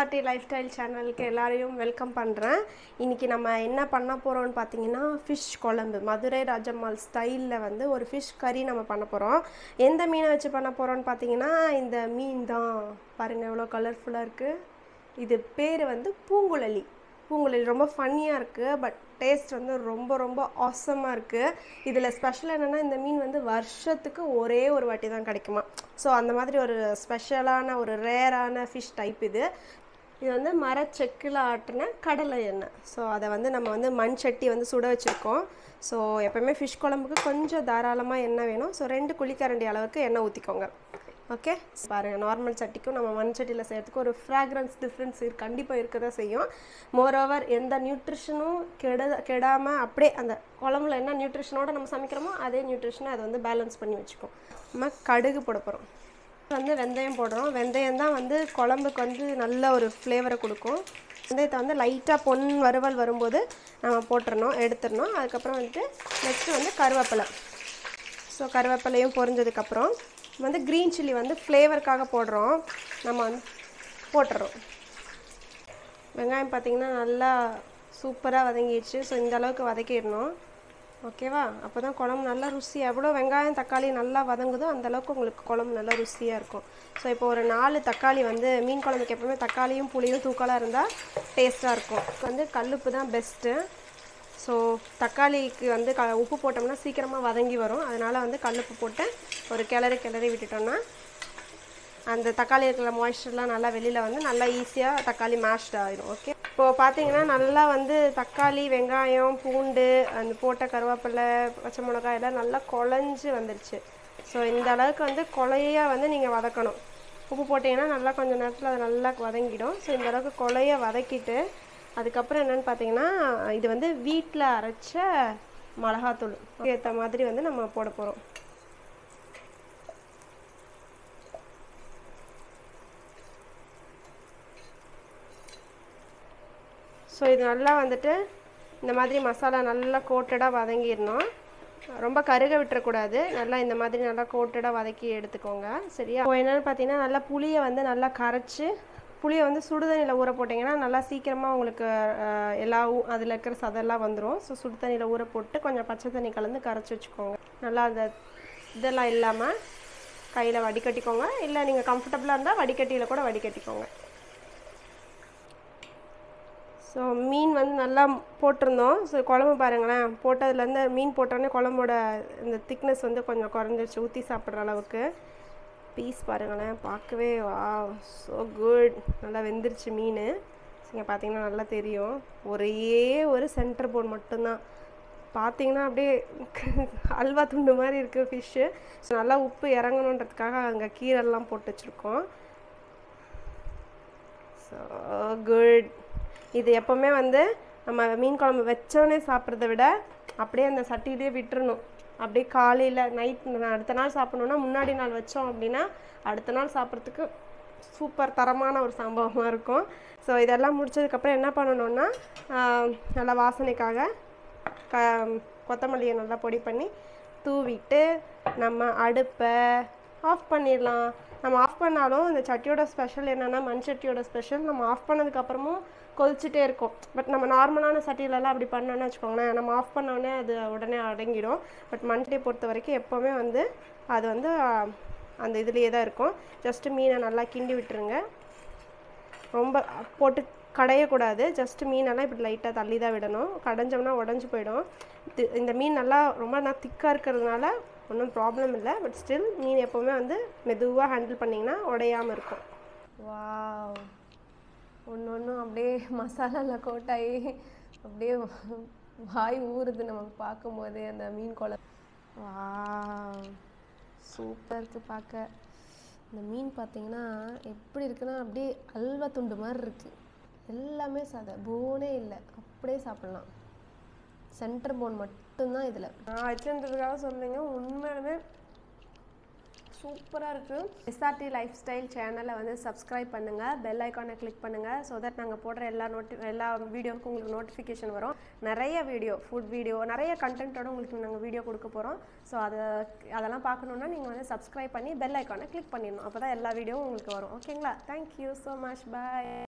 SRT life style சேனலுக்கு எல்லாரையும் welcome பண்ணுறேன் இன்றைக்கி நம்ம என்ன பண்ண போகிறோம்னு பார்த்தீங்கன்னா ஃபிஷ் குழம்பு மதுரை ராஜம்மாள் ஸ்டைலில் வந்து ஒரு ஃபிஷ் கறி நம்ம பண்ண போகிறோம் எந்த மீனை வச்சு பண்ண போகிறோம்னு பார்த்தீங்கன்னா இந்த மீன் தான் பாருங்கள் எவ்வளோ கலர்ஃபுல்லாக இருக்குது இது பேர் வந்து பூங்குழலி பூங்குழலி ரொம்ப ஃபன்னியாக இருக்குது பட் டேஸ்ட் வந்து ரொம்ப ரொம்ப ஆசமாக இருக்குது இதில் ஸ்பெஷல் என்னென்னா இந்த மீன் வந்து வருஷத்துக்கு ஒரே ஒரு வாட்டி தான் கிடைக்குமா ஸோ அந்த மாதிரி ஒரு ஸ்பெஷலான ஒரு ரேரான ஃபிஷ் டைப் இது இது வந்து மரச்செக்கில் ஆட்டின கடலை எண்ணெய் ஸோ அதை வந்து நம்ம வந்து மண் சட்டி வந்து சுட வச்சுருக்கோம் ஸோ எப்போயுமே ஃபிஷ் குழம்புக்கு கொஞ்சம் தாராளமாக எண்ணெய் வேணும் ஸோ ரெண்டு குழிக்கரண்டி அளவுக்கு எண்ணெய் ஊற்றிக்கோங்க ஓகே பாருங்கள் நார்மல் சட்டிக்கும் நம்ம மண் சட்டியில் செய்கிறதுக்கு ஒரு ஃப்ராக்ரன்ஸ் டிஃப்ரென்ஸ் கண்டிப்பாக இருக்க தான் செய்யும் மோரோவர் எந்த நியூட்ரிஷனும் கெட கெடாமல் அப்படியே அந்த குழம்புல என்ன நியூட்ரிஷனோட நம்ம சமைக்கிறோமோ அதே நியூட்ரிஷனை அதை வந்து பேலன்ஸ் பண்ணி வச்சுக்கும் நம்ம கடுகு போட போகிறோம் வந்து வெந்தயம் போடுறோம் வெந்தயம் தான் வந்து குழம்புக்கு வந்து நல்ல ஒரு ஃப்ளேவரை கொடுக்கும் வெந்தயத்தை வந்து லைட்டாக பொன் வறுவல் வரும்போது நம்ம போட்டுறணும் எடுத்துடணும் அதுக்கப்புறம் வந்துட்டு நெக்ஸ்ட்டு வந்து கருவேப்பிலை ஸோ கருவேப்பிலையும் பொரிஞ்சதுக்கப்புறம் வந்து க்ரீன் சில்லி வந்து ஃப்ளேவருக்காக போடுறோம் நம்ம வந்து போட்டுறோம் வெங்காயம் பார்த்திங்கன்னா நல்லா சூப்பராக வதங்கிடுச்சு ஸோ இந்த அளவுக்கு வதக்கிடணும் ஓகேவா அப்போ தான் குழம்பு நல்லா ருசி எவ்வளோ வெங்காயம் தக்காளி நல்லா வதங்குதோ அந்த அளவுக்கு உங்களுக்கு குழம்பு நல்லா ருசியாக இருக்கும் ஸோ இப்போ ஒரு நாலு தக்காளி வந்து மீன் குழம்புக்கு எப்பவுமே தக்காளியும் புளியும் தூக்கலாக இருந்தால் டேஸ்ட்டாக இருக்கும் வந்து கல்லுப்பு தான் பெஸ்ட்டு ஸோ தக்காளிக்கு வந்து க உப்பு போட்டோம்னா சீக்கிரமாக வதங்கி வரும் அதனால் வந்து கல்லுப்பு போட்டு ஒரு கிளறி கிளறி விட்டுட்டோம்னா அந்த தக்காளி இருக்கிற மாய்ஸ்சர்லாம் நல்லா வெளியில் வந்து நல்லா ஈஸியாக தக்காளி மேஷ்ட் ஆகிடும் ஓகே இப்போது பார்த்தீங்கன்னா நல்லா வந்து தக்காளி வெங்காயம் பூண்டு அந்த போட்ட கருவேப்பிலை பச்சை மிளகாய் எல்லாம் நல்லா குழஞ்சி வந்துருச்சு ஸோ இந்த அளவுக்கு வந்து கொலையாக வந்து நீங்கள் வதக்கணும் உப்பு போட்டிங்கன்னா நல்லா கொஞ்சம் நேரத்தில் அது நல்லா வதங்கிடும் ஸோ இந்த அளவுக்கு கொலைய வதக்கிட்டு அதுக்கப்புறம் என்னென்னு பார்த்தீங்கன்னா இது வந்து வீட்டில் அரைச்ச மிளகாத்தூள் ஏற்ற மாதிரி வந்து நம்ம போட போகிறோம் ஸோ இது நல்லா வந்துட்டு இந்த மாதிரி மசாலா நல்லா கோட்டடாக வதங்கிடணும் ரொம்ப கருக விட்டுறக்கூடாது நல்லா இந்த மாதிரி நல்லா கோட்டடாக வதக்கி எடுத்துக்கோங்க சரியா இப்போ என்னென்னு பார்த்தீங்கன்னா நல்லா புளியை வந்து நல்லா கரைச்சி புளியை வந்து சுடுதண்ணியில் ஊற போட்டிங்கன்னா நல்லா சீக்கிரமாக உங்களுக்கு எல்லா அதில் இருக்கிற சதெல்லாம் வந்துடும் ஸோ சுடு தண்ணியில் ஊற போட்டு கொஞ்சம் பச்சை தண்ணி கலந்து கரைச்சி வச்சுக்கோங்க நல்லா அந்த இதெல்லாம் இல்லாமல் கையில் வடிகட்டிக்கோங்க இல்லை நீங்கள் கம்ஃபர்டபுளாக இருந்தால் வடிகட்டியில் கூட வடிகட்டிக்கோங்க ஸோ மீன் வந்து நல்லா போட்டிருந்தோம் ஸோ குழம்பு பாருங்களேன் போட்டதுலேருந்து மீன் போட்டோடனே குழம்போட இந்த திக்னஸ் வந்து கொஞ்சம் குறைஞ்சிருச்சு ஊற்றி சாப்பிட்ற அளவுக்கு பீஸ் பாருங்களேன் பார்க்கவே வா ஸோ குட் நல்லா வெந்துருச்சு மீன் இங்கே பார்த்தீங்கன்னா நல்லா தெரியும் ஒரே ஒரு சென்டர் போன் மட்டும்தான் பார்த்தீங்கன்னா அப்படியே அல்வா துண்டு மாதிரி இருக்குது ஃபிஷ்ஷு ஸோ நல்லா உப்பு இறங்கணுன்றதுக்காக அங்கே கீரெல்லாம் போட்டு வச்சுருக்கோம் ஸோ குட் இது எப்போவுமே வந்து நம்ம மீன் குழம்பு வச்சோடனே சாப்பிட்றத விட அப்படியே அந்த சட்டியிலே விட்டுறணும் அப்படியே காலையில் நைட் அடுத்த நாள் சாப்பிட்ணுன்னா முன்னாடி நாள் வச்சோம் அப்படின்னா அடுத்த நாள் சாப்பிட்றதுக்கு சூப்பர் தரமான ஒரு சம்பவமாக இருக்கும் ஸோ இதெல்லாம் முடிச்சதுக்கப்புறம் என்ன பண்ணணுன்னா நல்லா வாசனைக்காக க கொத்தமல்லியை நல்லா பொடி பண்ணி தூவிட்டு நம்ம அடுப்பை ஆஃப் பண்ணிடலாம் நம்ம ஆஃப் பண்ணாலும் இந்த சட்டியோட ஸ்பெஷல் என்னென்னா மண் சட்டியோட ஸ்பெஷல் நம்ம ஆஃப் பண்ணதுக்கப்புறமும் கொதிச்சுட்டே இருக்கும் பட் நம்ம நார்மலான சட்டியிலலாம் அப்படி பண்ணோன்னு வச்சுக்கோங்களேன் நம்ம ஆஃப் பண்ணோடனே அது உடனே அடங்கிடும் பட் மண் சட்டியை பொறுத்த வரைக்கும் எப்போவுமே வந்து அது வந்து அந்த இதுலேயே தான் இருக்கும் ஜஸ்ட்டு மீனை நல்லா கிண்டி விட்டுருங்க ரொம்ப போட்டு கடையக்கூடாது ஜஸ்ட்டு மீனெல்லாம் இப்படி லைட்டாக தள்ளி தான் விடணும் கடைஞ்சோம்னா உடஞ்சி போயிடும் இது இந்த மீன் நல்லா ரொம்ப நான் திக்காக இருக்கிறதுனால ஒன்றும் ப்ராப்ளம் இல்லை பட் ஸ்டில் மீன் எப்போவுமே வந்து மெதுவாக ஹேண்டில் பண்ணிங்கன்னா உடையாமல் இருக்கும் வா ஒன்று ஒன்றும் அப்படியே மசாலாவில் கோட்டாயி அப்படியே வாய் ஊறுது நமக்கு பார்க்கும்போது அந்த மீன் குழம்பு வா சூப்பர் இருக்குது பார்க்க இந்த மீன் பார்த்தீங்கன்னா எப்படி இருக்குன்னா அப்படியே அல்வா துண்டு மாதிரி இருக்குது எல்லாமே சதை போனே இல்லை அப்படியே சாப்பிட்லாம் சென்டர் போன் மட்டும்தான் இதில் நான் வச்சுன்றதுக்காக சொல்லுங்க உண்மையிலுமே சூப்பராக இருக்குது எஸ்ஆர்டி லைஃப் ஸ்டைல் சேனலை வந்து சப்ஸ்கிரைப் பண்ணுங்கள் பெல் ஐக்கானை கிளிக் பண்ணுங்கள் ஸோ தட் நாங்கள் போடுற எல்லா நோட்டி எல்லா வீடியோவுக்கும் உங்களுக்கு நோட்டிஃபிகேஷன் வரும் நிறைய வீடியோ ஃபுட் வீடியோ நிறைய கண்டென்ட்டோட உங்களுக்கு நாங்கள் வீடியோ கொடுக்க போகிறோம் ஸோ அதை அதெல்லாம் பார்க்கணுன்னா நீங்கள் வந்து சப்ஸ்கிரைப் பண்ணி பெல் ஐக்கானை கிளிக் பண்ணிடணும் அப்போ தான் எல்லா வீடியோவும் உங்களுக்கு வரும் ஓகேங்களா தேங்க்யூ ஸோ மச் பாய்